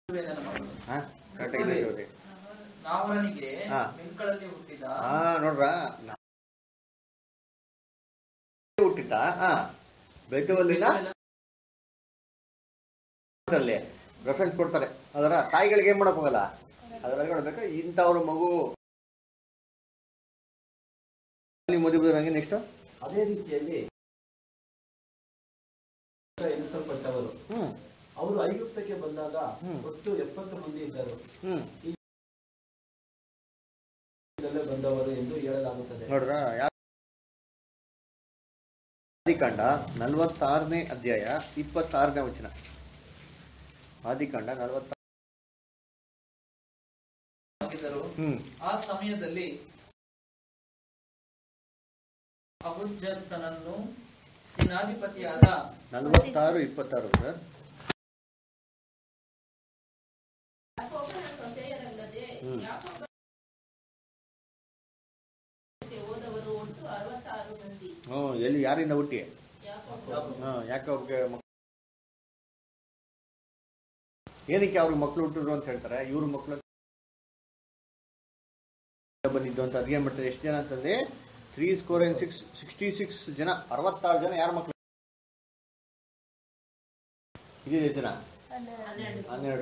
ವೇದನ ಮಾಡೋದು ಹಾ ಕರೆಕ್ಟಾಗಿ ಓದಿ ನಾವನಿಗೆ ಹಾ. ಮಿಂಕಳಲ್ಲಿ ಹುಟ್ಟಿದ ಹಾ ನೋಡ್ರ ನಾ- ಹುಟ್ಟಿದ್ದ ಹಾ ಬೆತ್ತವಲ್ಲಿನ ಅಲ್ಲಿ ರೆಫರೆನ್ಸ್ ಕೊಡ್ತಾರೆ ಅದರ ತಾಯಿಗಳಿಗೆ ಏನ್ ಮಾಡಕ್ ಹೋಗಲ್ಲ ಅದ್ರಲ್ಲಿ ನೋಡ್ಬೇಕು ಇಂಥವ್ರ ಮಗು ನೀವು ಮದುವೆ ಹಂಗೆ ನೆಕ್ಸ್ಟ್ ಅದೇ ರೀತಿಯಲ್ಲಿ ಎನಿಸಲ್ಪಟ್ಟವರು ಹ್ಮ್ ಅವರು ಐಗುಪ್ತಕ್ಕೆ ಬಂದಾಗ ಹ್ಮ್. ಒಟ್ಟು ಎಪ್ಪತ್ತು ಮಂದಿ ಇದ್ದರು ಹ್ಮ್ ಇದರಲ್ಲೇ ಬಂದವರು ಎಂದು ಹೇಳಲಾಗುತ್ತದೆ ನೋಡ್ರ ಯಾ- ಆದಿಕಾಂಡ ನಲವತ್ತಾರನೇ ಅಧ್ಯಾಯ ಇಪ್ಪತ್ತಾರನೇ ವಚನ ಆದಿಕಾಂಡ ನಲವತ್ತ ಆಗಿದ್ದರು ಹ್ಮ್ ಆ ಸಮಯದಲ್ಲಿ ಅಬುಜ್ಜತನನ್ನು ಸೇನಾಧಿಪತಿಯಾದ ನಲವತ್ತಾರು ಇಪ್ಪತ್ತಾರು ಸರ್ ಯಾಕೋಬನ ಸೊಸೆಯರಲ್ಲದೆ ಹ್ಮ್. ಯಾಕೋಬನಿಗೆ ಹೋದವರು ಒಟ್ಟು ಅರವತ್ತಾರು ಮಂದಿ ಹ್ಮ್ ಎಲ್ಲಿ ಯಾರಿಂದ ಹುಟ್ಟಿ ಯಾಕೋಬ ಹಾ ಯಾಕೆ ಅವ್ರಿಗೆ ಮಕ್- ಏನಕ್ಕೆ ಅವ್ರಿಗೆ ಮಕ್ಳು ಹುಟ್ಟಿದ್ರು ಅಂತ ಹೇಳ್ತಾರೆ ಇವ್ರ ಮಕ್ಳು ಬಂದಿದ್ದು ಅಂತ ಅದೇನ್ ಮಾಡ್ತಾರೆ ಎಷ್ಟು ಜನ ಅಂತಂದ್ರೆ three score and six sixty six ಜನ ಅರವತ್ತಾರು ಜನ ಯಾರ ಮಕ್ಳು ಇದಿದೆ ಜನ ಹನ್ನೆರಡು ಹನ್ನೆರಡು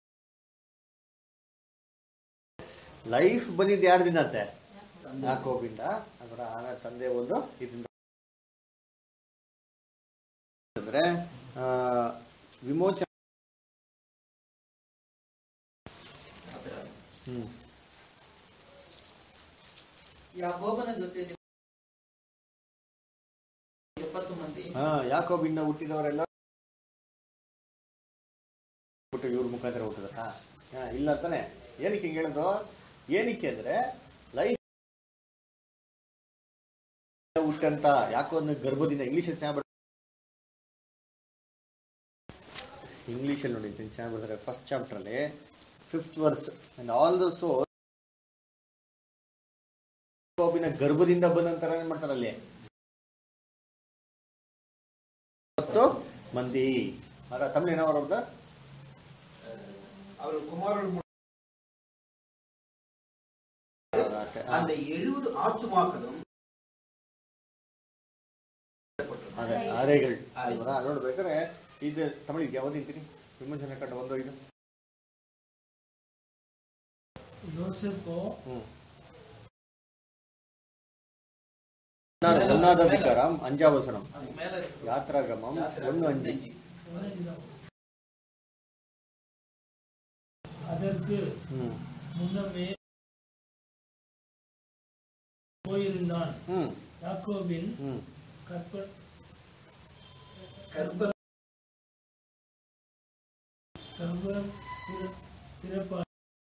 ಲೈಫ್ ಬಂದಿದ್ದು ಎರಡು ದಿನ ಅಂತೆ ಯಾಕೋಬಿಂದ ಅದರ ಆನ ತಂದೆ ಒಂದು ಇದರಿಂದ ಅಂದ್ರೆ ಆ, ವಿಮೋಚನೆ ಹ್ಮ್ ಯಾಕೋಬನ ಜೊತೆ ಎಪ್ಪತ್ತು ಮಂದಿ ಹಾ ಯಾಕೋಬಿಂದ ಹುಟ್ಟಿದವರೆಲ್ಲ ಹುಟ್ಟು ಇವ್ರ ಮುಖಾಂತರ ಹುಟ್ಟಿದ್ರ ಹಾ ಇಲ್ಲ ತಾನೆ ಏನಕ್ಕೆ ಹಿಂಗೆ ಹೇಳೋದು ಏನಕ್ಕೆ ಅಂದ್ರೆ ಲೈಫ್ ಹುಟ್ಟಂತ ಯಾಕೋ ಒಂದು ಗರ್ಭದಿಂದ ಇಂಗ್ಲಿಷ್ ಚೆನ್ನಾಗಿ ಇಂಗ್ಲಿಷ್ ಅಲ್ಲಿ ನೋಡಿ ಚೆನ್ನಾಗಿ ಬರ್ತಾರೆ ಫಸ್ಟ್ ಚಾಪ್ಟರ್ ಅಲ್ಲಿ fifth verse and all the so ಯಾಕೋಬಿನ ಗರ್ಭದಿಂದ ಬಂದಂತರ ಏನ್ ಮಾಡ್ತಾರೆ ಅಲ್ಲಿ ಹತ್ತು ಮಂದಿ ಅರ ತಮಿಳು ಏನೋ ಅವ್ರದ್ದು அவர் குமாரன் அந்த எழுபது ஆத்துமாக்களும் ಅದೇ ಆರೆಗಳು ಅಲ್ವಾ ನೋಡ್ಬೇಕಾದ್ರೆ ಇದು ತಮಿಳಿಗೆ ಯಾವ್ದು ಇದ್ದೀರಿ ವಿಮೋಚನೆ ಕಂಡ ಒಂದು ಇದು யோசேப்போ ಹ್ಮ್ ನಾನು ಉನ್ನಾದಾಧಿಕಾರಂ ಅಂಜಾವಸನಂ ಮೇಲೆ ಯಾತ್ರಾಗಮಂ ಒಂದು ಅಂಜಿ அதற்கு ಹ್ಮ್ முன்னமே போயிருந்தான் ಹ್ಮ್ யாக்கோபின் ಹ್ಮ್ கற்ப கர்ப்ப கர்ப்பம் பிறப்பா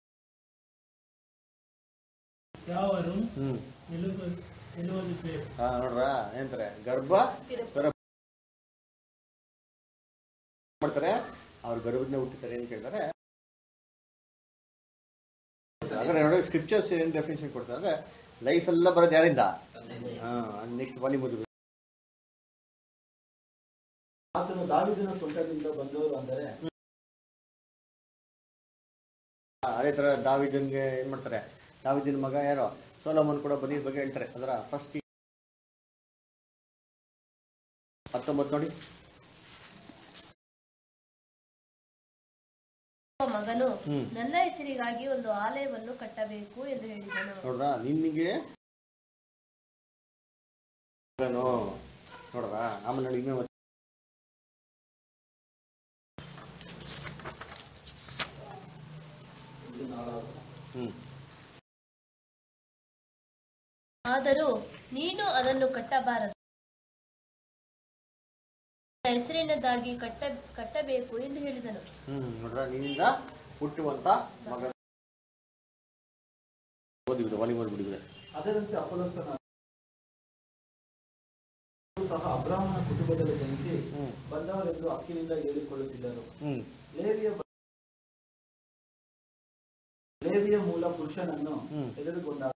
யாவரும் ಹ್ಮ್ எழுபது எழுபது பேர் ಹಾ ನೋಡ್ರ ಏನಂತಾರೆ ಗರ್ಭ ಗರ್ಭ ಮಾಡ್ತಾರೆ ಅವ್ರ ಗರ್ಭದಿಂದ ಹುಟ್ಟಿದ್ದಾರೆ ಏನ್ ಕೇಳ್ತಾರೆ ಹಾಗಾದ್ರೆ ನೋಡಿ ಸ್ಕ್ರಿಪ್ಚರ್ಸ್ ಏನ್ ಡೆಫಿನೇಷನ್ ಕೊಡ್ತಾರೆ ಅಂದ್ರೆ ಲೈಫ್ ಎಲ್ಲ ಬರೋದು ಯಾರಿಂದ ಹಾ ನೆಕ್ಸ್ಟ್ ವಾಲಿ ಮದುವೆ ಆತನು ದಾವಿದನ ಸೊಂಟದಿಂದ ಬಂದವರು ಅಂದರೆ ಅದೇ ತರ ದಾವಿದನ್ಗೆ ಏನ್ ಮಾಡ್ತಾರೆ ದಾವಿದನ್ ಮಗ ಯಾರೋ ಸೋಲಮನ್ ಕೂಡ ಬಂದಿದ್ದ ಬಗ್ಗೆ ಹೇಳ್ತಾರೆ ಅದರ ಫಸ್ಟ್ ಹತ್ತೊಂಬತ್ತು ನೋಡಿ ಮಗನು ಹ್ಮ್ ನನ್ನ ಹೆಸರಿಗಾಗಿ ಒಂದು ಆಲಯವನ್ನು ಕಟ್ಟಬೇಕು ಎಂದು ಹೇಳಿದನು ನೋಡ್ರ ನಿನ್ನಿಗೆ ಮಗನು ನೋಡ್ರ ಆಮೇಲೆ ನೋಡಿ ಇನ್ನೂ ಹ್ಮ್ ಆದರೂ ನೀನು ಅದನ್ನು ಕಟ್ಟಬಾರದು ನನ್ನ ಹೆಸರಿನದಾಗಿ ಕಟ್ಟ ಕಟ್ಟಬೇಕು ಎಂದು ಹೇಳಿದನು ಹ್ಮ್ ನೋಡ್ರ ನಿನ್ನಿಂದ ಹುಟ್ಟುವಂತ ಮಗ ಓದಿಬಿಡು ವಾಲಿ ಓದ್ಬಿಡಿಬಿಡು ಅದರಂತೆ ಅಪಲಸ್ತನ ಸಹ ಅಬ್ರಾಹ್ಮಣ ಕುಟುಂಬದಲ್ಲಿ ಜನಿಸಿ ಹ್ಮ್ ಬಂದವರೆಂದು ಹಕ್ಕಿನಿಂದ ಹೇಳಿಕೊಳ್ಳುತ್ತಿದ್ದರು ಹ್ಮ್ ಲೇವಿಯ ಲೇವಿಯ ಮೂಲ ಪುರುಷನನ್ನು ಹ್ಮ್. ಎದುರುಗೊಂಡ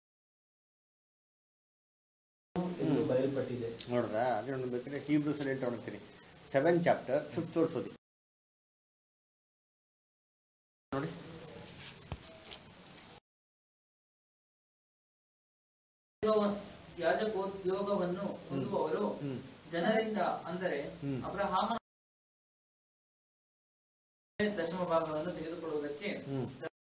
ಎಂದು ಬರೆಯಲ್ಪಟ್ಟಿದೆ ನೋಡ್ರ ಅದೇ ಒಂದು ಬೇಕಾದ್ರೆ ಹೀಬ್ರೂಸ್ ಅಲ್ಲಿ ಹೇಳ್ತಾ ಹೋಗ್ತೀನಿ ಸೆವೆನ್ ಚಾಪ್ಟರ್ ಫಿಫ್ತ್ ವರ್ಸ್ ಓದಿ ನೋಡಿ ಉದ್ಯೋಗ- ಯಾಜಕೋದ್ಯೋಗವನ್ನು ಹೊಂದುವವರು ಹ್ಮ್ ಜನರಿಂದ ಅಂದರೆ ಹ್ಮ್. ಅಬ್ರಹಾಮನ ದಶಮ ಭಾಗಗಳನ್ನು ತೆಗೆದುಕೊಳ್ಳುವುದಕ್ಕೆ ಹ್ಮ್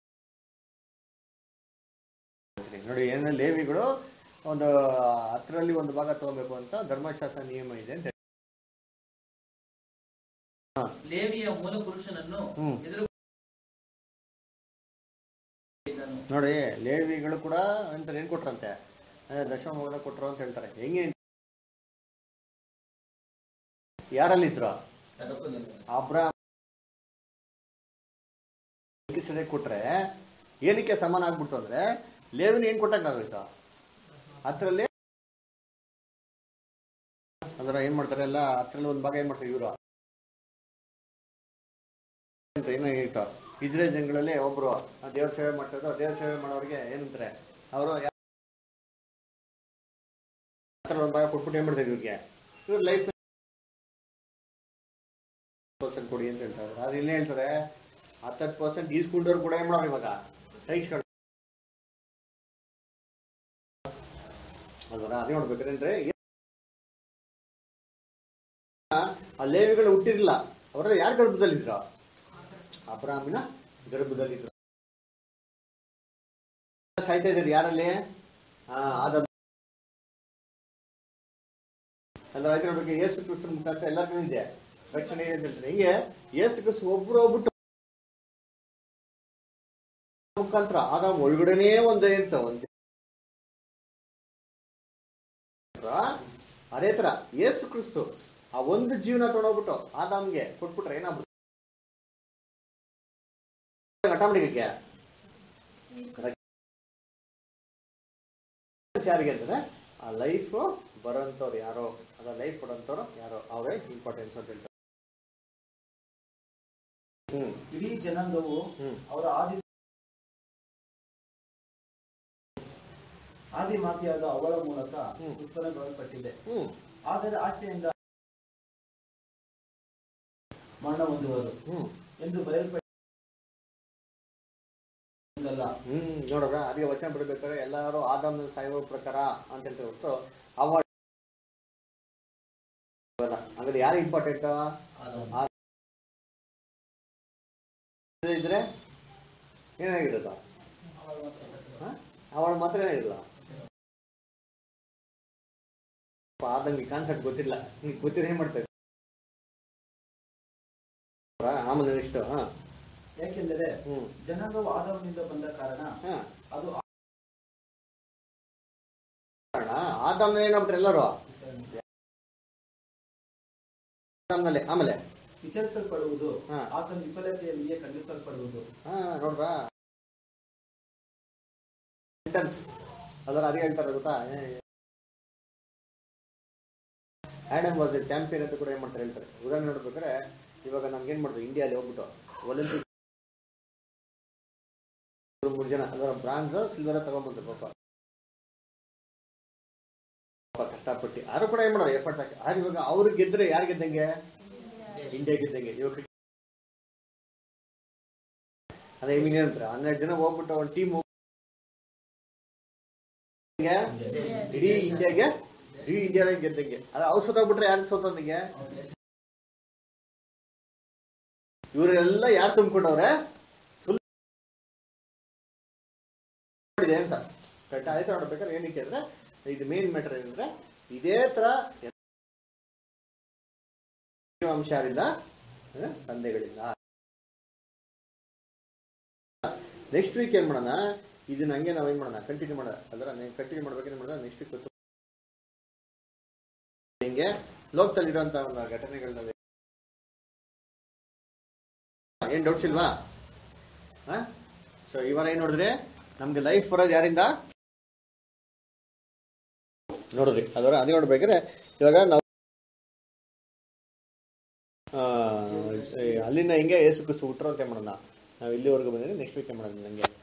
ನೋಡಿ ಏನ ಲೇವಿಗಳು ಒಂದು ಹತ್ತರಲ್ಲಿ ಒಂದು ಭಾಗ ತಗೋಬೇಕು ಅಂತ ಧರ್ಮಶಾಸ್ತ್ರ ನಿಯಮ ಇದೆ ಅಂತ ಲೇವಿಯ ಮೂಲ ಪುರುಷನನ್ನು ಹ್ಮ್. ಎದುರು ನೋಡಿ ಲೇವಿಗಳು ಕೂಡ ಅಂತ ಏನ್ ಕೊಟ್ರಂತೆ ಅದೇ ದಶಮ ಭಾಗ ಕೊಟ್ರು ಅಂತ ಹೇಳ್ತಾರೆ ಹೆಂಗೆ ಯಾರಲ್ಲಿದ್ರು ಅಬ್ರಾಮ್ ಸಡೆ ಕೊಟ್ರೆ ಏನಕ್ಕೆ ಸಮಾನ ಆಗ್ಬಿಡ್ತು ಅಂದ್ರೆ ಲೇವಿನ ಏನ್ ಕೊಟ್ಟಂಗಾಗೋಯ್ತು ಹತ್ರಲ್ಲಿ ಅದರ ಏನ್ ಮಾಡ್ತಾರೆ ಎಲ್ಲ ಹತ್ರಲ್ಲಿ ಒಂದ್ ಭಾಗ ಏನ್ ಮಾಡ್ತಾರೆ ಇವರು ಏನಾಗಿತ್ತು ಇಸ್ರೇಲ್ ಜನಗಳಲ್ಲಿ ಒಬ್ರು ಆ ದೇವ್ರ ಸೇವೆ ಮಾಡ್ತಿದ್ರು ಆ ದೇವ್ರ ಸೇವೆ ಮಾಡೋರಿಗೆ ಏನಂತಾರೆ ಅವರು ಒಂದ್ ಭಾಗ ಕೊಟ್ಬಿಟ್ಟು ಏನ್ ಮಾಡ್ತಾರೆ ಇವ್ರಿಗೆ ಇವ್ರ ಲೈಫ್ ಪರ್ಸೆಂಟ್ ಕೊಡಿ ಅಂತ ಹೇಳ್ತಾರೆ ಅದು ಇಲ್ಲೇ ಹೇಳ್ತಾರೆ ಹತ್ತತ್ತು ಪರ್ಸೆಂಟ್ ಈಸ್ಕೊಂಡವ್ರು ಕೂಡ ಏನ್ ಮಾಡೋರು ಇವಾಗ ಸಹಿಸ್ಕೊಂಡು ಅಲ್ವರ ಅದೇ ನೋಡ್ಬೇಕಂದ್ರೆ ಆ ಲೇವಿಗಳು ಹುಟ್ಟಿರ್ಲಿಲ್ಲ ಅವರ ಯಾರ ಗರ್ಭದಲ್ಲಿದ್ರು ಅಬ್ರಾಮಿನ ಗರ್ಭದಲ್ಲಿದ್ರು ಸಾಯ್ತಾ ಇದ್ದಾರೆ ಯಾರಲ್ಲಿ ಆ, ಆದಮ್ ಅಂದ್ರೆ ಅದಕ್ಕೆ ನೋಡ್ಬೇಕು ಯೇಸು ಕ್ರಿಸ್ತನ ಮುಖಾಂತರ ಎಲ್ಲರಿಗೂ ಇದೆ ರಕ್ಷಣೆ ಇದೆ ಅಂತ ಹೇಳ್ತಾರೆ ಹಿಂಗೆ ಯೇಸು ಕ್ರಿಸ್ತ ಒಬ್ರು ಹೋಗ್ಬಿಟ್ಟು ಮುಖಾಂತರ ಆದಾಮ್ ಒಳಗಡೆನೇ ಒಂದು ಅಂತ ಒಂದು ಅದೇ ತರ ಯೇಸು ಕ್ರಿಸ್ತು ಆ ಒಂದು ಜೀವನ ತೊಗೊಂಡೋಗ್ಬಿಟ್ಟು ಆದಾಮ್ಗೆ ಕೊಟ್ಬಿಟ್ರೆ ಏನಾಗ್ಬಿಟ್ಟು ಆಟೋಮೆಟಿಕ್ಕೆ ಯಾರಿಗೆ ಅಂದ್ರೆ ಆ ಲೈಫ್ ಬರೋಂಥವ್ರು ಯಾರೋ ಅದ ಲೈಫ್ ಕೊಡೋಂಥವ್ರು ಯಾರೋ ಅವರೇ ಇಂಪಾರ್ಟೆನ್ಸ್ ಅಂತ ಹೇಳ್ತಾರೆ ಹ್ಮ್ ಇಡೀ ಜನಾಂಗವು ಹ್ಮ್ ಅವರ ಆದಿ ಆದಿ ಮಾತೆಯಾದ ಅವಳ ಮೂಲಕ ಹ್ಮ್. ಉತ್ಪನ್ನಗೊಳ್ಳಲ್ಪಟ್ಟಿದೆ ಹ್ಮ್ ಆದರೆ ಆಕೆಯಿಂದ ಮರಣ ಹೊಂದುವರು ಹ್ಮ್ ಎಂದು ಬಯಲ್ಪಟ್ಟಿಲ್ಲ ಹ್ಮ್ ನೋಡ್ರ ಅದಕ್ಕೆ ವಚನ ಬರ್ಬೇಕಾದ್ರೆ ಎಲ್ಲಾರು ಆದಮ್ ಸಾಯುವ ಪ್ರಕಾರ ಅಂತ ಹೇಳ್ತಾರೆ ಹೊರತು ಅವ ಹಂಗಾದ್ರೆ ಯಾರು ಇಂಪಾರ್ಟೆಂಟ್ ಇದ್ರೆ ಏನಾಗಿರೋದು ಅವಳ ಮಾತ್ರ ಏನಾಗಿರಲ್ಲ ಆದಂಗೆ ಕಾನ್ಸೆಪ್ಟ್ ಗೊತ್ತಿಲ್ಲ ನಿಂಗೆ ಗೊತ್ತಿದ್ರೆ ಏನ್ ಮಾಡ್ತಾರೆ ಆಮೇಲೆ ನೆಕ್ಸ್ಟ್ ಹಾ ಯಾಕೆಂದರೆ ಹ್ಮ್ ಜನಾಂಗವು ಆದವನಿಂದ ಬಂದ ಕಾರಣ ಹಾ ಅದು ಕಾರಣ ಆದಾಮ್ನ ಏನಾಗ್ಬಿಟ್ರೆ ಎಲ್ಲರೂ ಆದಾಮ್ನಲ್ಲಿ ಆಮೇಲೆ ವಿಚಾರಿಸಲ್ಪಡುವುದು ಹಾ. ಆತನ ವಿಫಲತೆಯಲ್ಲಿಯೇ ಖಂಡಿಸಲ್ಪಡುವುದು ಹಾ ನೋಡ್ರ ಸೆಂಟೆನ್ಸ್ ಅದರ ಅದೇ ಹೇಳ್ತಾರೆ ಗೊತ್ತಾ ಆಡಮ್ ವಾಸ್ ಚಾಂಪಿಯನ್ ಅಂತ ಕೂಡ ಏನ್ ಮಾಡ್ತಾರೆ ಹೇಳ್ತಾರೆ ಉದಾಹರಣೆ ನೋಡ್ಬೇಕಾದ್ರೆ ಇವಾಗ ನಮ್ಗೆ ಏನ್ ಮಾಡ್ತಾರೆ ಇಂಡಿಯಾಲಿ ಹೋಗ್ಬಿಟ್ಟು ಒಲಿಂಪಿಕ್ ಮೂರು ಜನ ಅದರ ಬ್ರಾನ್ಸ್ ಸಿಲ್ವರ್ ತಗೊಂಡ್ಬಂದ್ರು ಪಾಪ ಪಾಪ ಕಷ್ಟಪಟ್ಟು ಯಾರು ಕೂಡ ಏನ್ ಮಾಡೋರು ಎಫರ್ಟ್ ಹಾಕಿ ಆದ್ರೆ ಇವಾಗ ಅವ್ರು ಗೆದ್ರೆ ಯಾರು ಗೆದ್ದಂಗೆ ಇಂಡಿಯಾ ಗೆದ್ದಂಗೆ ಇವಾಗ ಅದೇ ಮೀನ್ ಏನಂತಾರೆ ಹನ್ನೆರಡು ಜನ ಹೋಗ್ಬಿಟ್ಟು ಒಂದು ಟೀಮ್ ಇಡೀ ಇಂಡಿಯಾಗೆ ಇಡೀ ಇಂಡಿಯಾಗೆ ಗೆದ್ದಂಗೆ ಅದು ಅವ್ರು ಸೋತಾಗ್ಬಿಟ್ರೆ ಯಾರು ಸೋತಂದಿಗೆ ಇವರೆಲ್ಲ ಯಾರು ತುಂಬಿಕೊಂಡವ್ರೆ ಫುಲ್ ಇದೆ ಅಂತ ಕರೆಕ್ಟ್ ಆಯ್ತು ನೋಡ್ಬೇಕಾದ್ರೆ ಏನಕ್ಕೆ ಅಂದ್ರೆ ಇದು ಮೇನ್ ಮ್ಯಾಟರ್ ಏನಂದ್ರೆ ಇದೇ ತರ ಅಂಶ ಯಾರಿಂದ ಆ, ತಂದೆಗಳಿಂದ ನೆಕ್ಸ್ಟ್ ವೀಕ್ ಏನ್ ಮಾಡೋಣ ಇದನ್ನ ಹಂಗೆ ನಾವ್ ಏನ್ ಮಾಡೋಣ ಕಂಟಿನ್ಯೂ ಮಾಡೋಣ ಅದರ ಕಂಟಿನ್ಯೂ ಮಾಡ್ಬೇಕೇನ್ ಮಾಡೋಣ ನೆಕ್ಸ್ಟ್ ವೀಕ್ ಗೊತ್ತು ಹಿಂಗೆ ಲೋಕದಲ್ಲಿರುವಂತ ಒಂದು ಘಟನೆಗಳನ್ನ ಏನ್ ಡೌಟ್ಸ್ ಇಲ್ವಾ ಸೊ ಇವಾಗ ಏನ್ ನೋಡಿದ್ರೆ ನಮ್ಗೆ ಲೈಫ್ ಬರೋದು ಯಾರಿಂದ ನೋಡಿದ್ರಿ ಅದರ ಅದೇ ನೋಡ್ಬೇಕಾದ್ರೆ ಇವಾಗ ನಾವು ಆ, ಅಲ್ಲಿಂದ ಹಿಂಗೆ ಏಸು ಕುಸು ಹುಟ್ರು ಅಂತ ಮಾಡೋಣ ನಾವು ಇಲ್ಲಿವರೆಗೂ ಬಂದ್ರೆ ನೆಕ್ಸ್ಟ್ ವೀಕ್ ಮಾಡೋಣ ನಂಗೆ